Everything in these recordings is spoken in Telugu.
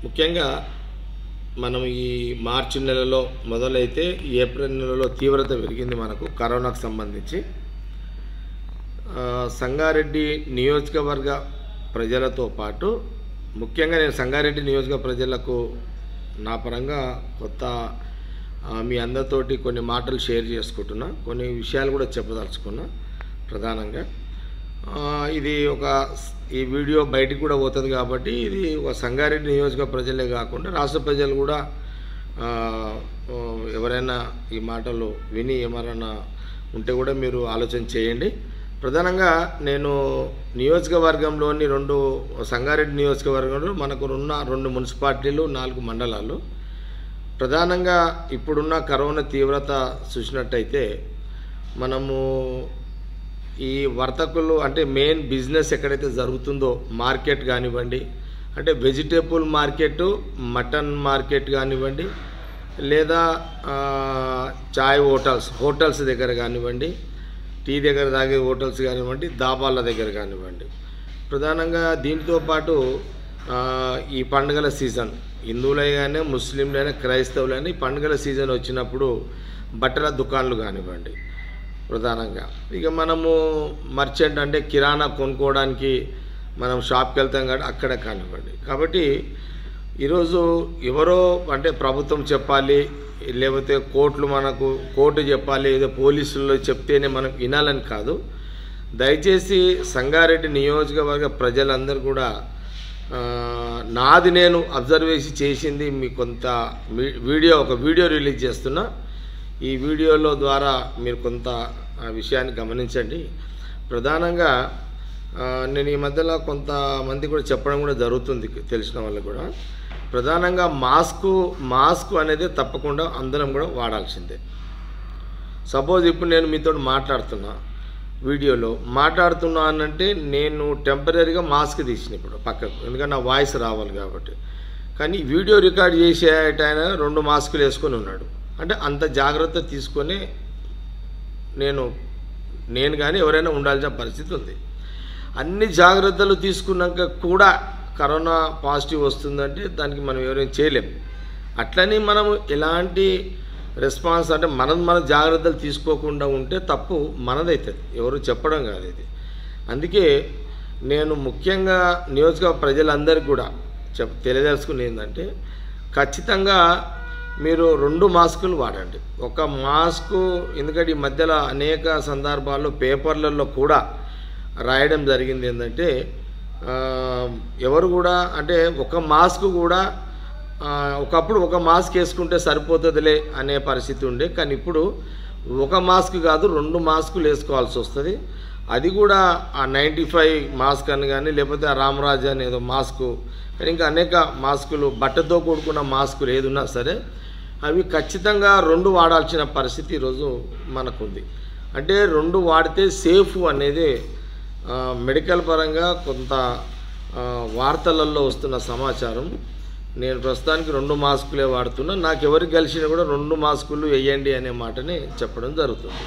ముఖ్యంగా మనం ఈ మార్చి నెలలో మొదలైతే ఈ ఏప్రిల్ నెలలో తీవ్రత పెరిగింది మనకు కరోనాకు సంబంధించి ఆ, సంగారెడ్డి నియోజకవర్గ ప్రజలతో పాటు ముఖ్యంగా నేను సంగారెడ్డి నియోజక ప్రజలకు నా పరంగా కొత్త ఆ, మీ అందరితోటి కొన్ని మాటలు షేర్ చేసుకుంటున్నా కొన్ని విషయాలు కూడా చెప్పదలుచుకున్నా ప్రధానంగా ఆ, ఇది ఒక స్- ఈ వీడియో బయటికి కూడా పోతుంది కాబట్టి ఇది ఒక సంగారెడ్డి నియోజక ప్రజలే కాకుండా రాష్ట్ర ప్రజలు కూడా ఆ, ఓ, ఎవరైనా ఈ మాటలు విని ఏమైనా ఉంటే కూడా మీరు ఆలోచన చేయండి ప్రధానంగా నేను నియోజకవర్గంలోని రెండు సంగారెడ్డి నియోజకవర్గంలో మనకు ఉన్న రెండు మున్సిపాలిటీలు నాలుగు మండలాలు ప్రధానంగా ఇప్పుడున్న కరోనా తీవ్రత చూసినట్టయితే మనము ఈ వర్తకులు అంటే మెయిన్ బిజినెస్ ఎక్కడైతే జరుగుతుందో మార్కెట్ కానివ్వండి అంటే వెజిటేబుల్ మార్కెట్ మటన్ మార్కెట్ కానివ్వండి లేదా ఆ, చాయ్ హోటల్స్ హోటల్స్ దగ్గర కానివ్వండి టీ దగ్గర తాగే హోటల్స్ కానివ్వండి దాబాల దగ్గర కానివ్వండి ప్రధానంగా దీంతో పాటు ఆ, ఈ పండుగల సీజన్ హిందువులైనా ముస్లింలైనా క్రైస్తవులైనా ఈ పండుగల సీజన్ వచ్చినప్పుడు బట్టల దుకాన్లు కానివ్వండి ప్రధానంగా ఇక మనము మర్చెంట్ అంటే కిరాణా కొనుక్కోవడానికి మనం షాప్కి వెళ్తాం కాబట్టి అక్కడ కానివ్వండి కాబట్టి ఈరోజు ఎవరో అంటే ప్రభుత్వం చెప్పాలి లేకపోతే కోర్టులు మనకు కోర్టు చెప్పాలి ఏదో పోలీసులు చెప్తేనే మనం వినాలని కాదు దయచేసి సంగారెడ్డి నియోజకవర్గ ప్రజలందరూ కూడా ఆ, నాది నేను అబ్జర్వేషన్ చేసింది మీ కొంత మీ- వీడియో ఒక వీడియో రిలీజ్ చేస్తున్నా ఈ వీడియోలో ద్వారా మీరు కొంత ఆ విషయాన్ని గమనించండి ప్రధానంగా ఆ, నేను ఈ మధ్యలో కొంతమంది కూడా చెప్పడం కూడా జరుగుతుంది తెలిసిన వాళ్ళకు కూడా ప్రధానంగా మాస్కు మాస్క్ అనేది తప్పకుండా అందరం కూడా వాడాల్సిందే సపోజ్ ఇప్పుడు నేను మీతో మాట్లాడుతున్నా వీడియోలో మాట్లాడుతున్నా అనంటే నేను టెంపరీగా మాస్క్ తీసిన ఇప్పుడు పక్కకు ఎందుకంటే నా వాయిస్ రావాలి కాబట్టి కానీ వీడియో రికార్డ్ చేసే ఆయన రెండు మాస్కులు వేసుకొని ఉన్నాడు అంటే అంత జాగ్రత్త తీసుకొని నేను నేను కానీ ఎవరైనా ఉండాల్సిన పరిస్థితి ఉంది అన్ని జాగ్రత్తలు తీసుకున్నాక కూడా కరోనా పాజిటివ్ వస్తుందంటే దానికి మనం ఎవరైనా చేయలేం అట్లని మనము ఎలాంటి రెస్పాన్స్ అంటే మనం మన జాగ్రత్తలు తీసుకోకుండా ఉంటే తప్పు మనదవుతుంది ఎవరు చెప్పడం కాదు ఇది అందుకే నేను ముఖ్యంగా నియోజక ప్రజలందరికీ కూడా చెప్ తెలియదలుచుకుని ఏంటంటే ఖచ్చితంగా మీరు రెండు మాస్కులు వాడండి ఒక మాస్కు ఎందుకంటే ఈ మధ్యలో అనేక సందర్భాల్లో పేపర్లలో కూడా రాయడం జరిగింది ఏంటంటే ఆ, ఎవరు కూడా అంటే ఒక మాస్క్ కూడా ఆ, ఒకప్పుడు ఒక మాస్క్ వేసుకుంటే సరిపోతుందిలే అనే పరిస్థితి ఉండే కానీ ఇప్పుడు ఒక మాస్క్ కాదు రెండు మాస్కులు వేసుకోవాల్సి వస్తుంది అది కూడా ఆ నైంటీ ఫైవ్ మాస్క్ అని కానీ లేకపోతే ఆ రామరాజ్ అని ఏదో మాస్కు కానీ ఇంకా అనేక మాస్కులు బట్టతో కూడుకున్న మాస్కులు ఏదున్నా సరే అవి ఖచ్చితంగా రెండు వాడాల్సిన పరిస్థితి ఈరోజు మనకుంది అంటే రెండు వాడితే సేఫ్ అనేది ఆ, మెడికల్ పరంగా కొంత ఆ, వార్తలలో వస్తున్న సమాచారం నేను ప్రస్తుతానికి రెండు మాస్కులే వాడుతున్నా నాకు ఎవరికి కలిసినా కూడా రెండు మాస్కులు వేయండి అనే మాటని చెప్పడం జరుగుతుంది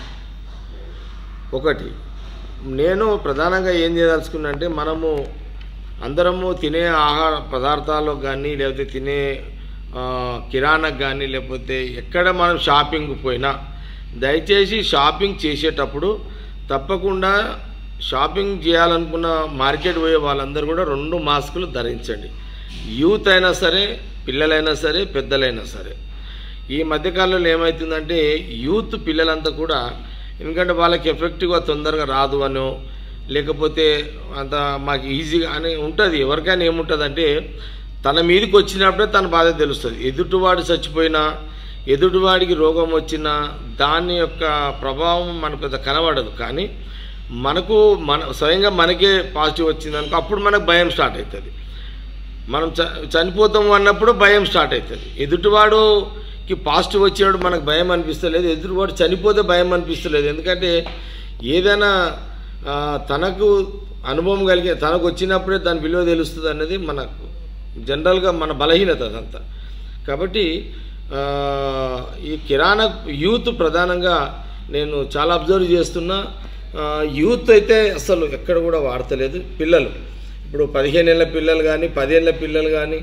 ఒకటి నేను ప్రధానంగా ఏం చేయదలుచుకున్నా అంటే మనము అందరము తినే ఆహార పదార్థాలు కానీ లేకపోతే తినే ఆ, కిరాణాకు కానీ లేకపోతే ఎక్కడ మనం షాపింగ్ పోయినా దయచేసి షాపింగ్ చేసేటప్పుడు తప్పకుండా షాపింగ్ చేయాలనుకున్న మార్కెట్ పోయే వాళ్ళందరూ కూడా రెండు మాస్కులు ధరించండి యూత్ అయినా సరే పిల్లలైనా సరే పెద్దలైనా సరే ఈ మధ్యకాలంలో ఏమవుతుందంటే యూత్ పిల్లలంతా కూడా ఎందుకంటే వాళ్ళకి ఎఫెక్టివ్గా తొందరగా రాదు అనో లేకపోతే అంత మాకు ఈజీగా అని ఉంటుంది ఎవరికైనా ఏముంటుందంటే తన మీదకి వచ్చినప్పుడే తన బాధ తెలుస్తుంది ఎదుటివాడు చచ్చిపోయినా ఎదుటివాడికి రోగం వచ్చినా దాని యొక్క ప్రభావం మనకు పెద్ద కనబడదు కానీ మనకు మన స్వయంగా మనకే పాజిటివ్ వచ్చిందనుకో అప్పుడు మనకు భయం స్టార్ట్ అవుతుంది మనం చ చనిపోతాము అన్నప్పుడు భయం స్టార్ట్ అవుతుంది ఎదుటివాడుకి పాజిటివ్ వచ్చేవాడు మనకు భయం అనిపిస్తలేదు ఎదుటివాడు చనిపోతే భయం అనిపిస్తలేదు ఎందుకంటే ఏదైనా ఆ, తనకు అనుభవం కలిగే తనకు వచ్చినప్పుడే దాని విలువ తెలుస్తుంది అన్నది మనకు జనరల్గా మన బలహీనత అదంతా కాబట్టి ఆ, ఈ కిరాణా యూత్ ప్రధానంగా నేను చాలా అబ్జర్వ్ చేస్తున్నా ఆ, యూత్ అయితే అసలు ఎక్కడ కూడా వాడతలేదు పిల్లలు ఇప్పుడు పదిహేను ఏళ్ళ పిల్లలు కానీ పదేళ్ళ పిల్లలు కానీ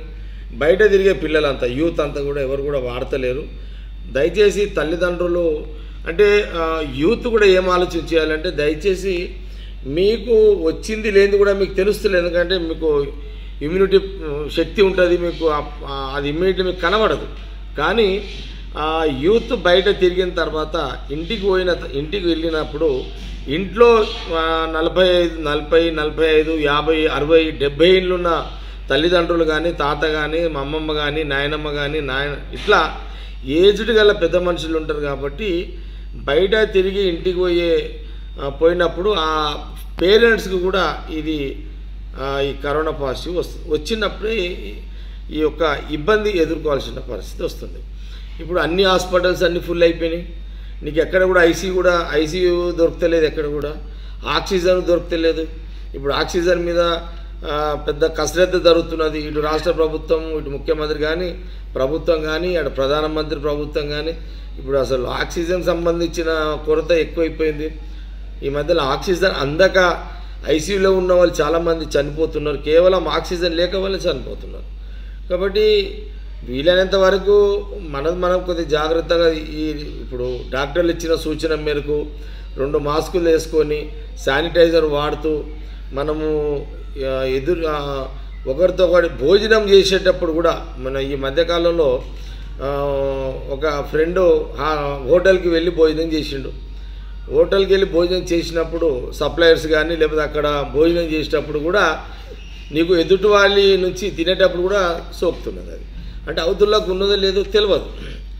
బయట తిరిగే పిల్లలంతా యూత్ అంతా కూడా ఎవరు కూడా వాడతలేరు దయచేసి తల్లిదండ్రులు అంటే ఆ, యూత్ కూడా ఏం ఆలోచన చేయాలంటే దయచేసి మీకు వచ్చింది లేనిది కూడా మీకు తెలుస్తుంది ఎందుకంటే మీకు ఇమ్యూనిటీ శక్తి ఉంటుంది మీకు ఆ- ఆ, అది ఇమ్యూనిటీ మీకు కనబడదు కానీ ఆ యూత్ బయట తిరిగిన తర్వాత ఇంటికి పోయిన ఇంటికి వెళ్ళినప్పుడు ఇంట్లో ఆ, నలభై ఐదు నలభై నలభై ఐదు యాభై అరవై డెబ్బై ఏళ్ళున్న తల్లిదండ్రులు కానీ తాత కానీ మా అమ్మమ్మ కానీ నాయనమ్మ కానీ నాయన ఇట్లా ఏజ్డ్ గల పెద్ద మనుషులు ఉంటారు కాబట్టి బయట తిరిగి ఇంటికి పోయే ఆ, పోయినప్పుడు ఆ పేరెంట్స్కి కూడా ఇది ఆ, ఈ కరోనా పాజిటివ్ వస్తుంది వచ్చినప్పుడే ఈ- ఈ యొక్క ఇబ్బంది ఎదుర్కోవాల్సిన పరిస్థితి వస్తుంది ఇప్పుడు అన్ని హాస్పిటల్స్ అన్ని ఫుల్ అయిపోయినాయి నీకు ఎక్కడ కూడా ఐసీ కూడా ఐసీయూ దొరుకుతలేదు ఎక్కడ కూడా ఆక్సిజన్ దొరుకుతలేదు ఇప్పుడు ఆక్సిజన్ మీద ఆ, పెద్ద కసరత్తు జరుగుతున్నది ఇటు రాష్ట్ర ప్రభుత్వం ఇటు ముఖ్యమంత్రి కానీ ప్రభుత్వం కానీ అటు ప్రధానమంత్రి ప్రభుత్వం కానీ ఇప్పుడు అసలు ఆక్సిజన్ సంబంధించిన కొరత ఎక్కువైపోయింది ఈ మధ్యలో ఆక్సిజన్ అందక ఐసీయూలో ఉన్న వాళ్ళు చాలామంది చనిపోతున్నారు కేవలం ఆక్సిజన్ లేక వల్ల చనిపోతున్నారు కాబట్టి వీలైనంత వరకు మనది మనం కొద్దిగా జాగ్రత్తగా ఈ ఇప్పుడు డాక్టర్లు ఇచ్చిన సూచన మేరకు రెండు మాస్కులు వేసుకొని శానిటైజర్ వాడుతూ మనము ఆ, ఎదురు ఆ, ఒకరితో ఒకటి భోజనం చేసేటప్పుడు కూడా మన ఈ మధ్యకాలంలో ఆ, ఒక ఫ్రెండు హోటల్కి వెళ్ళి భోజనం చేసిండు హోటల్కి వెళ్ళి భోజనం చేసినప్పుడు సప్లయర్స్ కానీ లేకపోతే అక్కడ భోజనం చేసేటప్పుడు కూడా నీకు ఎదుటి వాళ్ళ నుంచి తినేటప్పుడు కూడా సోకుతున్నది అది అంటే అవతుల్లోకి ఉన్నదో లేదో తెలియదు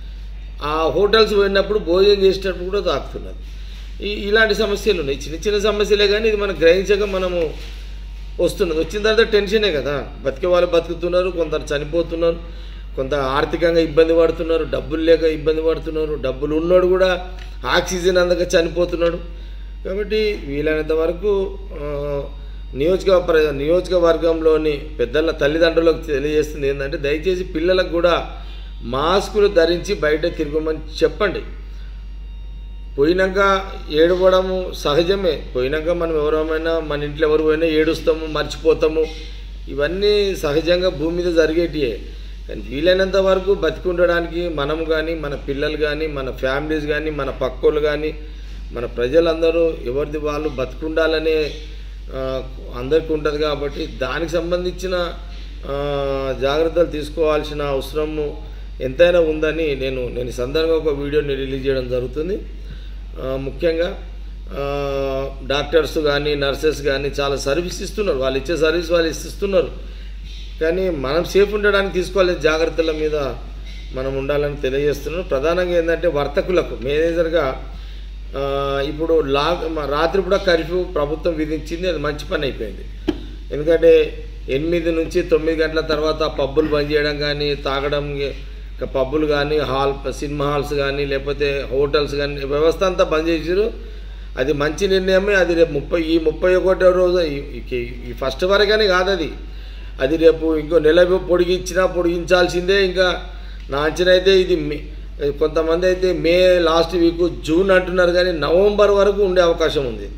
ఆ హోటల్స్ పోయినప్పుడు భోజనం చేసేటప్పుడు కూడా తాకుతున్నది ఈ ఇలాంటి సమస్యలు ఉన్నాయి చిన్న చిన్న సమస్యలే కానీ ఇది మనం గ్రహించక మనము వస్తున్నది వచ్చిన తర్వాత టెన్షనే కదా బతికే వాళ్ళు బతుకుతున్నారు కొందరు చనిపోతున్నారు కొంత ఆర్థికంగా ఇబ్బంది పడుతున్నారు డబ్బులు లేక ఇబ్బంది పడుతున్నారు డబ్బులు ఉన్నోడు కూడా ఆక్సిజన్ అందక చనిపోతున్నాడు కాబట్టి వీలైనంత వరకు ఆ, నియోజక ప్ర- నియోజకవర్గంలోని పెద్దల తల్లిదండ్రులకు తెలియజేస్తుంది ఏంటంటే దయచేసి పిల్లలకు కూడా మాస్కులు ధరించి బయట తిరగమని చెప్పండి పోయినాక ఏడవడము సహజమే పోయినాక మనం ఎవరమైనా మన ఇంట్లో ఎవరు పోయినా ఏడుస్తాము మర్చిపోతాము ఇవన్నీ సహజంగా భూమి మీద జరిగేటియే కానీ వీలైనంత వరకు బతికుండడానికి మనము కానీ మన పిల్లలు కానీ మన ఫ్యామిలీస్ కానీ మన పక్కోళ్ళు కానీ మన ప్రజలందరూ ఎవరిది వాళ్ళు బతుకుండాలనే ఆ, అందరికీ ఉంటుంది కాబట్టి దానికి సంబంధించిన ఆ, జాగ్రత్తలు తీసుకోవాల్సిన అవసరము ఎంతైనా ఉందని నేను నేను ఈ సందర్భంగా ఒక వీడియోని రిలీజ్ చేయడం జరుగుతుంది ఆ, ముఖ్యంగా ఆ, డాక్టర్స్ కానీ నర్సెస్ కానీ చాలా సర్వీస్ ఇస్తున్నారు వాళ్ళు ఇచ్చే సర్వీస్ వాళ్ళు ఇస్తున్నారు కానీ మనం సేఫ్ ఉండడానికి తీసుకోవాల్సిన జాగ్రత్తల మీద మనం ఉండాలని తెలియజేస్తున్నాను ప్రధానంగా ఏంటంటే వర్తకులకు మేనేజర్గా ఆ, ఇప్పుడు లా మ- రాత్రి కూడా కర్ఫ్యూ ప్రభుత్వం విధించింది అది మంచి పని అయిపోయింది ఎందుకంటే ఎనిమిది నుంచి తొమ్మిది గంటల తర్వాత పబ్బులు బంద్ చేయడం కానీ తాగడం ఇక పబ్బులు కానీ హాల్ సినిమా హాల్స్ కానీ లేకపోతే హోటల్స్ కానీ వ్యవస్థ అంతా బంద్ చేసారు అది మంచి నిర్ణయమే అది రేపు ముప్పై ఈ ముప్పై ఒకటో రోజు ఈ- ఈ- ఈ ఫస్ట్ వరకనే కాదు అది అది రేపు ఇంకో నెల పొడిగించినా పొడిగించాల్సిందే ఇంకా నా అంచనా అయితే ఇది మే- కొంతమంది అయితే మే లాస్ట్ వీక్ జూన్ అంటున్నారు కానీ నవంబర్ వరకు ఉండే అవకాశం ఉంది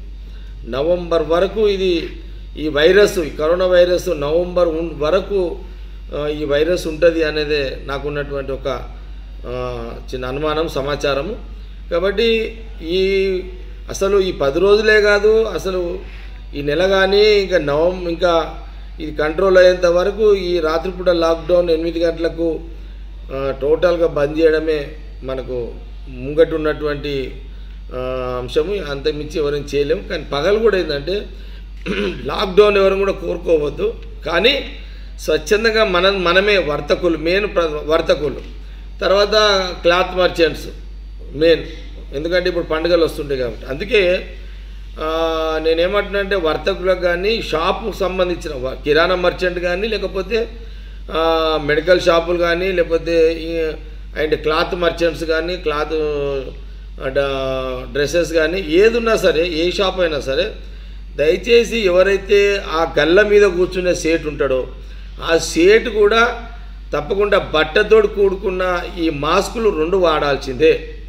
నవంబర్ వరకు ఇది ఈ వైరస్ ఈ కరోనా వైరస్ నవంబర్ ఉన్- వరకు ఆ, ఈ వైరస్ ఉంటుంది అనేదే నాకున్నటువంటి ఒక ఆ, చిన్న అనుమానం సమాచారము కాబట్టి ఈ అసలు ఈ పది రోజులే కాదు అసలు ఈ నెల కానీ ఇంకా నవం ఇంకా ఇది కంట్రోల్ అయ్యేంత వరకు ఈ రాత్రిపూట లాక్డౌన్ ఎనిమిది గంటలకు ఆ, టోటల్గా బంద్ చేయడమే మనకు ముంగట ఉన్నటువంటి ఆ, అంశము అంతకుమించి ఎవరైనా చేయలేము కానీ పగలు కూడా ఏంటంటే లాక్డౌన్ ఎవరు కూడా కోరుకోవద్దు కానీ స్వచ్ఛందంగా మనం మనమే వర్తకులు మెయిన్ ప్ర- వర్తకులు తర్వాత క్లాత్ మర్చెంట్స్ మెయిన్ ఎందుకంటే ఇప్పుడు పండుగలు వస్తుంటాయి కాబట్టి అందుకే ఆ, నేనేమంటున్నా అంటే వర్తకులకు కానీ షాపుకు సంబంధించిన వ- కిరాణా మర్చెంట్ కానీ లేకపోతే ఆ, మెడికల్ షాపులు కానీ లేకపోతే ఈ అండ్ క్లాత్ మర్చెంట్స్ కానీ క్లాత్ డ్రెస్సెస్ కానీ ఏది ఉన్నా సరే ఏ షాప్ అయినా సరే దయచేసి ఎవరైతే ఆ గల్ల మీద కూర్చునే సేట్ ఉంటాడో ఆ సేట్ కూడా తప్పకుండా బట్టతోడు కూడుకున్న ఈ మాస్కులు రెండు వాడాల్సిందే